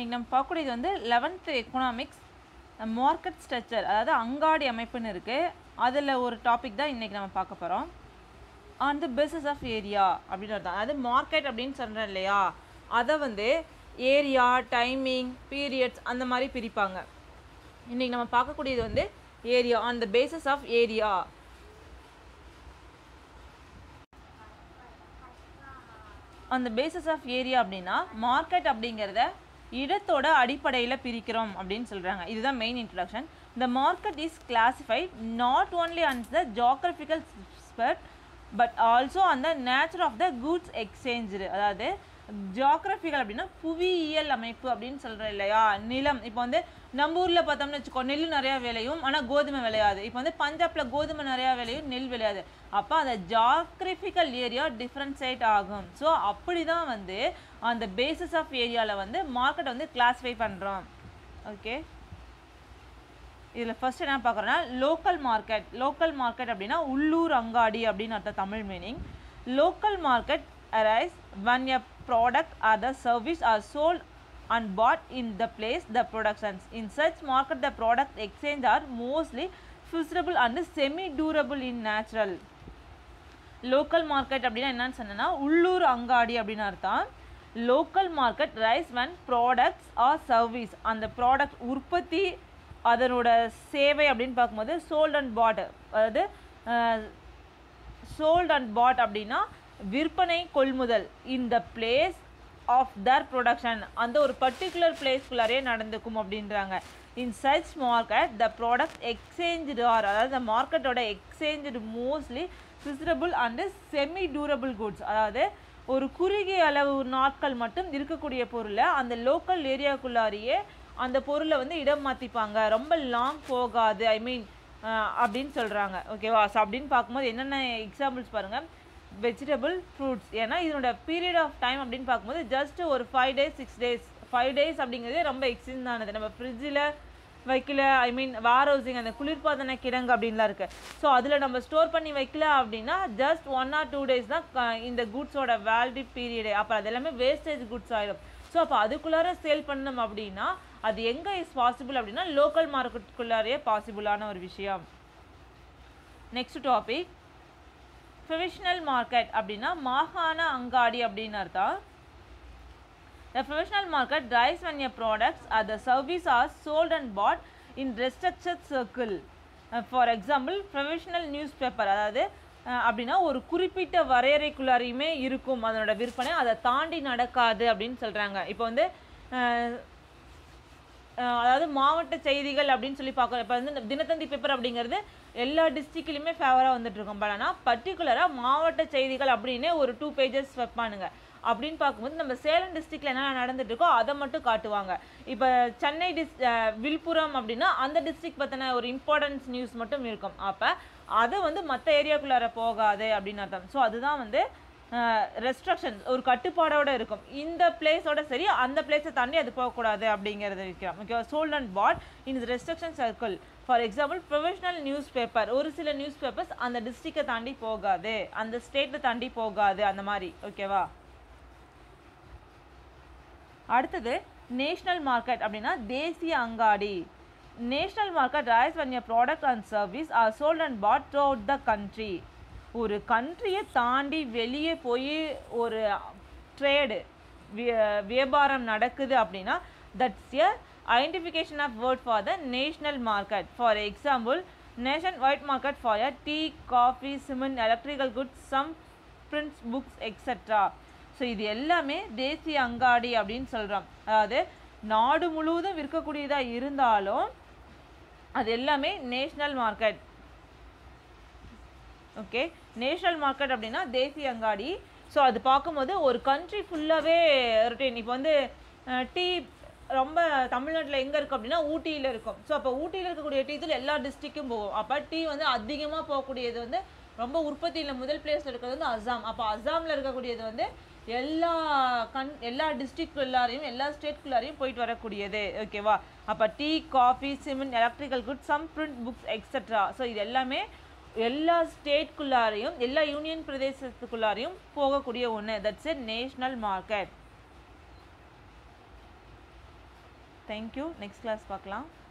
இன்றைக்கி நம்ம பார்க்கக்கூடியது வந்து லெவன்த்து எக்கனாமிக்ஸ் மார்க்கெட் ஸ்ட்ரக்சர் அதாவது அங்காடி அமைப்புன்னு இருக்குது அதில் ஒரு டாபிக் தான் இன்றைக்கி நம்ம பார்க்க போகிறோம் on the basis of area அப்படின்னு அர்த்தம் அதாவது மார்க்கெட் அப்படின்னு சொல்கிறேன் இல்லையா அதை வந்து ஏரியா டைமிங் பீரியட்ஸ் அந்த மாதிரி பிரிப்பாங்க இன்றைக்கி நம்ம பார்க்கக்கூடியது வந்து area on the basis of area அந்த பேசிஸ் ஆஃப் ஏரியா அப்படின்னா மார்க்கெட் அப்படிங்கிறத இடத்தோட அடிப்படையில் பிரிக்கிறோம் அப்படின்னு சொல்கிறாங்க இதுதான் main introduction the market is classified not only on the geographical spot but also on the nature of the goods exchanged அதாவது ஜியாகிரபிக்கல் அப்படின்னா புவியியல் அமைப்பு அப்படின்னு சொல்கிறோம் இல்லையா நிலம் இப்போ வந்து நம்ம ஊரில் பார்த்தோம்னு வச்சுக்கோ நெல் நிறையா விளையும் ஆனால் கோதுமை விளையாது இப்போ வந்து பஞ்சாப்ல கோதுமை நிறையா விளையும் நெல் விளையாது அப்போ அந்த ஜாகிரபிக்கல் ஏரியா டிஃப்ரென்சேட் ஆகும் ஸோ அப்படி தான் வந்து அந்த பேசிஸ் ஆஃப் ஏரியாவில் வந்து மார்க்கெட்டை வந்து கிளாஸிஃபை பண்ணுறோம் ஓகே இதில் ஃபர்ஸ்ட் என்ன பார்க்குறோன்னா லோக்கல் மார்க்கெட் லோக்கல் மார்க்கெட் அப்படின்னா உள்ளூர் அங்காடி அப்படின்னு அர்த்தம் Tamil meaning local market arise when a product or the service are sold and bought in the place the productions in such market the product exchange are mostly feasible and semi durable in natural local market அப்படின்னா என்னன்னு சொன்னேன்னா உள்ளூர் அங்காடி அப்படின்னு அர்த்தம் local market rise when products or service அந்த product உற்பத்தி அதனோட சேவை அப்படின்னு பார்க்கும்போது சோல்ட் அண்ட் பாட் அதாவது சோல்ட் அண்ட் பாட் அப்படின்னா விற்பனை கொள்முதல் இந்த பிளேஸ் ஆஃப் தர் ப்ரொடக்ஷன் அந்த ஒரு பர்டிகுலர் பிளேஸ்குள்ளாரே நடந்துக்கும் அப்படின்றாங்க in such market the product exchange are அதாவது இந்த மார்க்கெட்டோட exchange mostly perishable and semi durable goods அதாவது ஒரு குறுகிய அளவு நாட்கள் மட்டும் இருக்கக்கூடிய பொருளை அந்த லோக்கல் ஏரியாக்குள்ளாரியே அந்த பொருளை வந்து இடம் மாற்றிப்பாங்க ரொம்ப லாங் போகாது ஐ மீன் அப்படின்னு சொல்கிறாங்க ஓகேவா ஸோ அப்படின்னு பார்க்கும்போது என்னென்ன எக்ஸாம்பிள்ஸ் பாருங்கள் வெஜிடபிள் ஃப்ரூட்ஸ் ஏன்னா இதனோட பீரியட் ஆஃப் டைம் அப்படின்னு பார்க்கும்போது ஜஸ்ட் ஒரு five days six days five days அப்படிங்கிறதே ரொம்ப எக்ஸ்டென்ட் ஆனது நம்ம ஃப்ரிட்ஜில் வைக்கல ஐ மீன் வேர் ஹவுசிங் அந்த குளிர்பாதன கிடங்கு அப்படின்லாம் இருக்குது ஸோ அதில் நம்ம ஸ்டோர் பண்ணி வைக்கல அப்படின்னா just one or two days தான் க- இந்த குட்ஸோட வேலிடி பீரியடு அப்போ அது எல்லாமே வேஸ்டேஜ் குட்ஸ் ஆயிடும் ஸோ அப்போ அதுக்குள்ளார சேல் பண்ணணும் அப்படின்னா அது எங்கே இஸ் பாசிபிள் அப்படின்னா லோக்கல் மார்க்கெட்டுக்குள்ளாரே பாசிபிளான ஒரு விஷயம் நெக்ஸ்ட் டாபிக் ப்ரொவிஷனல் மார்க்கெட் அப்படின்னா மாகாண அங்காடி அப்படின்னு அர்த்தம் The professional market drives when your products or the service are sold and bought in restricted circle. Uh, for example, professional newspaper அதாவது அஹ், அப்படின்னா ஒரு குறிப்பிட்ட வரையறைக்குள்ளாரையுமே இருக்கும் அதனோட விற்பனை அதை தாண்டி நடக்காது அப்படின்னு சொல்கிறாங்க இப்போ வந்து அஹ், அஹ் அதாவது மாவட்ட செய்திகள் அப்படின்னு சொல்லி பார்க்குறோம் இப்போ வந்து இந்த தினத்தந்தி பேப்பர் அப்படிங்கிறது எல்லா டிஸ்ட்ரிக்ட்லையுமே ஃபேவராக வந்துட்டு இருக்கும் பட் ஆனால் பர்டிகுலராக மாவட்ட செய்திகள் அப்படின்னே ஒரு டூ பேஜஸ் வைப்பானுங்க அப்படின்னு பார்க்கும்போது நம்ம சேலம் டிஸ்ட்ரிக்ட்ல என்ன நடந்துட்டு இருக்கோ அதை மட்டும் காட்டுவாங்க இப்போ சென்னை டிஸ் அஹ் விழுப்புரம் அப்படின்னா அந்த டிஸ்ட்ரிக்ட் பற்றின ஒரு இம்பார்ட்டன்ஸ் நியூஸ் மட்டும் இருக்கும் அப்போ அதை வந்து மற்ற ஏரியாக்குள்ளார போகாது அப்படின்னு அர்த்தம் ஸோ அதுதான் வந்து ரெஸ்ட்ரிக்ஷன் ஒரு கட்டுப்பாடோட இருக்கும் இந்த பிளேஸோட சரி அந்த பிளேஸை தாண்டி அது போகக்கூடாது அப்படிங்கிறது வைக்கிறோம் ஓகேவா sold and bought in restriction circle for example professional newspaper ஒரு சில நியூஸ் பேப்பர்ஸ் அந்த டிஸ்ட்ரிக்டை தாண்டி போகாது அந்த ஸ்டேட்டை தாண்டி போகாது அந்த மாதிரி ஓகேவா அடுத்தது நேஷ்னல் மார்க்கெட் அப்படின்னா தேசிய அங்காடி national market rise when your product and service are sold and bought throughout the country ஒரு கண்ட்ரியை தாண்டி வெளியே போய் ஒரு ட்ரேடு வியாபாரம் நடக்குது அப்படின்னா that's a identification of word for the national market for example nationwide market for a tea coffee cement electrical goods some prints books etcetera so இது எல்லாமே தேசிய அங்காடி அப்படின்னு சொல்கிறோம் அதாவது நாடு முழுவதும் விற்கக்கூடியதாக இருந்தாலும் அது எல்லாமே national market okay national market அப்படின்னா தேசிய அங்காடி ஸோ அது பார்க்கும்போது ஒரு கண்ட்ரி ஃபுல்லாகவே ரொட்டீன் இப்போ வந்து டீ ரொம்ப தமிழ்நாட்டில் எங்கே இருக்குது அப்படின்னா ஊட்டியில் இருக்கும் ஸோ அப்போ ஊட்டியில் இருக்கக்கூடிய டீ தூள் எல்லா டிஸ்ட்ரிக்கும் போகும் அப்போ டீ வந்து அதிகமாக போகக்கூடியது வந்து ரொம்ப உற்பத்தியில் முதல் பிளேஸில் இருக்கிறது வந்து அஸ்ஸாம் அப்போ அஸ்ஸாமில் இருக்கக்கூடியது வந்து எல்லா கண் எல்லா டிஸ்ட்ரிக்ட்குள்ளாரையும் எல்லா ஸ்டேட்குள்ளாரையும் போயிட்டு வரக்கூடியது ஓகேவா அப்போ tea coffee cement electrical goods some print books etcetera so இது எல்லாமே எல்லா ஸ்டேட்குள்ளாரையும் எல்லா யூனியன் பிரதேசத்துக்குள்ளாரையும் போகக்கூடிய ஒன்று that's a national market thank you next class பார்க்கலாம்